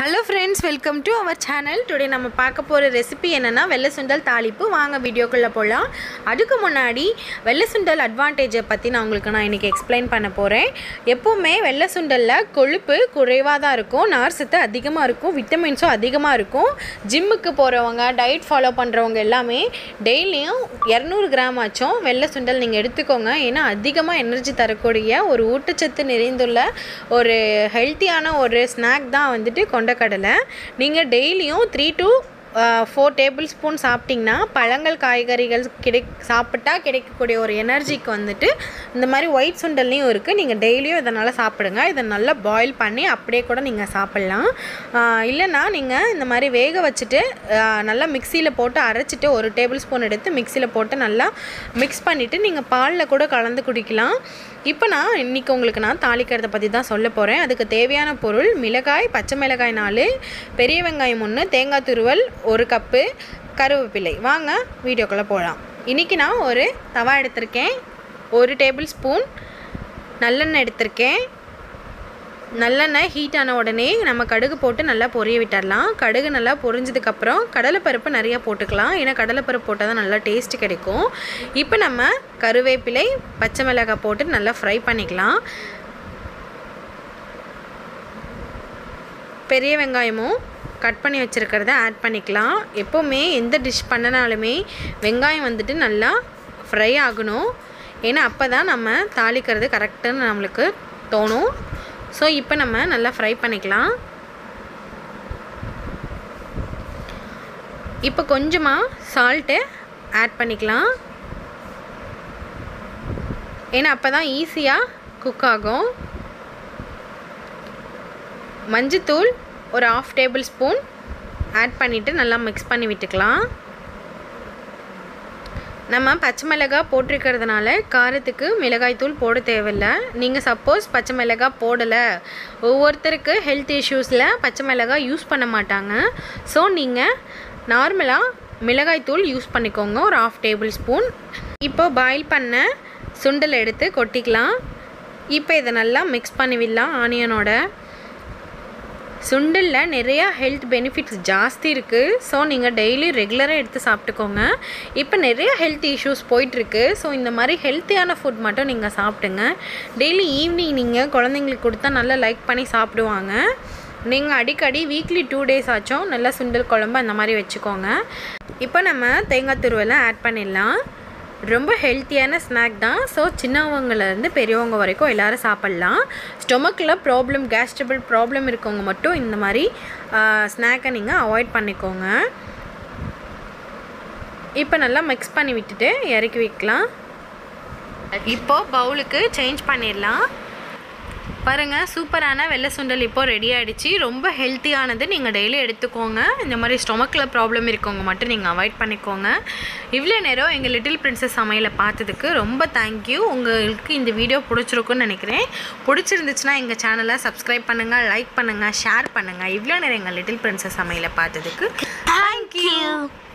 hello friends welcome to our channel today நம்ம பார்க்க போகிற ரெசிபி என்னென்னா வெள்ளை சுண்டல் தாளிப்பு வாங்க வீடியோக்குள்ளே போகலாம் அதுக்கு முன்னாடி வெள்ளை சுண்டல் அட்வான்டேஜை பற்றி நான் உங்களுக்கு நான் இன்றைக்கி எக்ஸ்பிளைன் பண்ண போகிறேன் எப்போவுமே வெள்ளை சுண்டலில் கொழுப்பு குறைவாக தான் இருக்கும் நார்சத்து அதிகமாக இருக்கும் விட்டமின்ஸும் அதிகமாக இருக்கும் ஜிம்முக்கு போகிறவங்க டயட் ஃபாலோ பண்ணுறவங்க எல்லாமே டெய்லியும் இரநூறு கிராம் ஆச்சும் வெள்ளை சுண்டல் நீங்கள் எடுத்துக்கோங்க ஏன்னா அதிகமாக எனர்ஜி தரக்கூடிய ஒரு ஊட்டச்சத்து நிறைந்துள்ள ஒரு ஹெல்த்தியான ஒரு ஸ்நாக் தான் வந்துட்டு கொண்டக்கடலை நீங்கள் டெய்லியும் three to four tablespoon சாப்பிட்டிங்கன்னா பழங்கள் காய்கறிகள் கிடை சாப்பிட்டா கிடைக்கக்கூடிய ஒரு எனர்ஜிக்கு வந்துட்டு இந்த மாதிரி ஒயிட் சுண்டல்லையும் இருக்குது நீங்கள் டெய்லியும் இதனால் சாப்பிடுங்க இதை நல்லா பாயில் பண்ணி அப்படியே கூட நீங்கள் சாப்பிட்லாம் ஆஹ் இல்லைன்னா நீங்கள் இந்த மாதிரி வேக வச்சுட்டு ஆஹ் நல்லா மிக்சியில் போட்டு அரைச்சிட்டு ஒரு டேபிள் ஸ்பூன் எடுத்து மிக்சியில் போட்டு நல்லா மிக்ஸ் பண்ணிவிட்டு நீங்கள் பாலில் கூட கலந்து குடிக்கலாம் இப்போ நான் இன்றைக்கி உங்களுக்கு நான் தாளிக்கிறத பற்றி தான் சொல்ல போகிறேன் அதுக்கு தேவையான பொருள் மிளகாய் பச்சை மிளகாய் நாலு பெரிய வெங்காயம் ஒன்று தேங்காய் துருவல் ஒரு கப்பு கருவேப்பிலை வாங்க வீடியோக்குள்ளே போகலாம் இன்றைக்கி நான் ஒரு தவா எடுத்திருக்கேன் ஒரு டேபிள் ஸ்பூன் நல்லெண்ணெய் எடுத்திருக்கேன் நல்லெண்ணெய் ஹீட் ஆன உடனே நம்ம கடுகு போட்டு நல்லா பொரிய விட்டுடலாம் கடுகு நல்லா பொரிஞ்சதுக்கப்புறம் கடலைப்பருப்பு நிறையா போட்டுக்கலாம் ஏன்னா கடலைப்பருப்பு போட்டால் தான் நல்லா டேஸ்ட் கிடைக்கும் இப்போ நம்ம கருவேப்பிலை பச்சை மிளகாய் போட்டு நல்லா ஃப்ரை பண்ணிக்கலாம் பெரிய வெங்காயமும் கட் பண்ணி வச்சுருக்கிறத ஆட் பண்ணிக்கலாம் எப்போவுமே எந்த டிஷ் பண்ணினாலுமே வெங்காயம் வந்துட்டு நல்லா ஃப்ரை ஆகணும் ஏன்னா அப்போ தான் நம்ம தாளிக்கிறது கரெக்டுன்னு நம்மளுக்கு தோணும் ஸோ இப்போ நம்ம நல்லா ஃப்ரை பண்ணிக்கலாம் இப்போ கொஞ்சமாக சால்ட்டு ஆட் பண்ணிக்கலாம் ஏன்னா அப்போ தான் ஈஸியாக குக் ஆகும் மஞ்சத்தூள் ஒரு ஆஃப் டேபிள் ஸ்பூன் ஆட் பண்ணிவிட்டு நல்லா மிக்ஸ் பண்ணி விட்டுக்கலாம் நம்ம பச்சை மிளகாய் போட்டிருக்கிறதுனால காரத்துக்கு மிளகாய் தூள் போட தேவையில்லை நீங்கள் சப்போஸ் பச்சை மிளகாய் போடலை ஒவ்வொருத்தருக்கு ஹெல்த் இஷ்யூஸில் பச்சை மிளகாய் யூஸ் பண்ண மாட்டாங்க ஸோ நீங்கள் நார்மலாக மிளகாய் தூள் யூஸ் பண்ணிக்கோங்க ஒரு ஆஃப் டேபிள் ஸ்பூன் இப்போ பாயில் பண்ண சுண்டல் எடுத்து கொட்டிக்கலாம் இப்போ இதை நல்லா மிக்ஸ் பண்ணி விடலாம் ஆனியனோட சுண்டலில் நிறையா ஹெல்த் பெனிஃபிட்ஸ் ஜாஸ்தி இருக்குது ஸோ நீங்கள் டெய்லி ரெகுலராக எடுத்து சாப்பிட்டுக்கோங்க இப்போ நிறைய ஹெல்த் இஷ்யூஸ் போயிட்டுருக்கு ஸோ இந்த மாதிரி ஹெல்த்தியான ஃபுட் மட்டும் நீங்கள் சாப்பிடுங்க டெய்லி ஈவினிங் நீங்கள் குழந்தைங்களுக்கு கொடுத்தா நல்லா லைக் பண்ணி சாப்பிடுவாங்க நீங்கள் அடிக்கடி வீக்லி டூ டேஸ் ஆச்சும் நல்லா சுண்டல் குழம்பு அந்த மாதிரி வச்சுக்கோங்க இப்போ நம்ம தேங்காய் துருவெல்லாம் ஆட் பண்ணிடலாம் ரொம்ப ஹெல்த்தியான ஸ்நாக் தான் ஸோ சின்னவங்கலேருந்து பெரியவங்க வரைக்கும் எல்லோரும் சாப்பிட்லாம் ஸ்டொமக்கில் ப்ராப்ளம் கேஸ்ட்ரபிள் ப்ராப்ளம் இருக்கவங்க மட்டும் இந்த மாதிரி ஸ்நாக்கை நீங்கள் அவாய்ட் பண்ணிக்கோங்க இப்போ நல்லா மிக்ஸ் பண்ணி விட்டுட்டு இறக்கி வைக்கலாம் இப்போது பவுலுக்கு சேஞ்ச் பண்ணிடலாம் பாருங்கள் சூப்பரான வெள்ளை சுண்டல் இப்போ ரெடி ஆகிடுச்சு ரொம்ப ஹெல்த்தியானது நீங்கள் டெய்லி எடுத்துக்கோங்க இந்த மாதிரி ஸ்டொமக்கில் ப்ராப்ளம் இருக்கவங்க மட்டும் நீங்கள் அவாய்ட் பண்ணிக்கோங்க இவ்வளோ நேரம் எங்கள் லிட்டில் பிரின்சஸ் சமையலை பார்த்ததுக்கு ரொம்ப தேங்க்யூ உங்களுக்கு இந்த வீடியோ பிடிச்சிருக்குன்னு நினைக்கிறேன் பிடிச்சிருந்துச்சுன்னா எங்கள் சேனலை சப்ஸ்கிரைப் பண்ணுங்கள் லைக் பண்ணுங்கள் ஷேர் பண்ணுங்கள் இவ்வளோ நேரம் எங்கள் லிட்டில் பிரின்சஸ் சமையலை பார்த்ததுக்கு தேங்க்யூ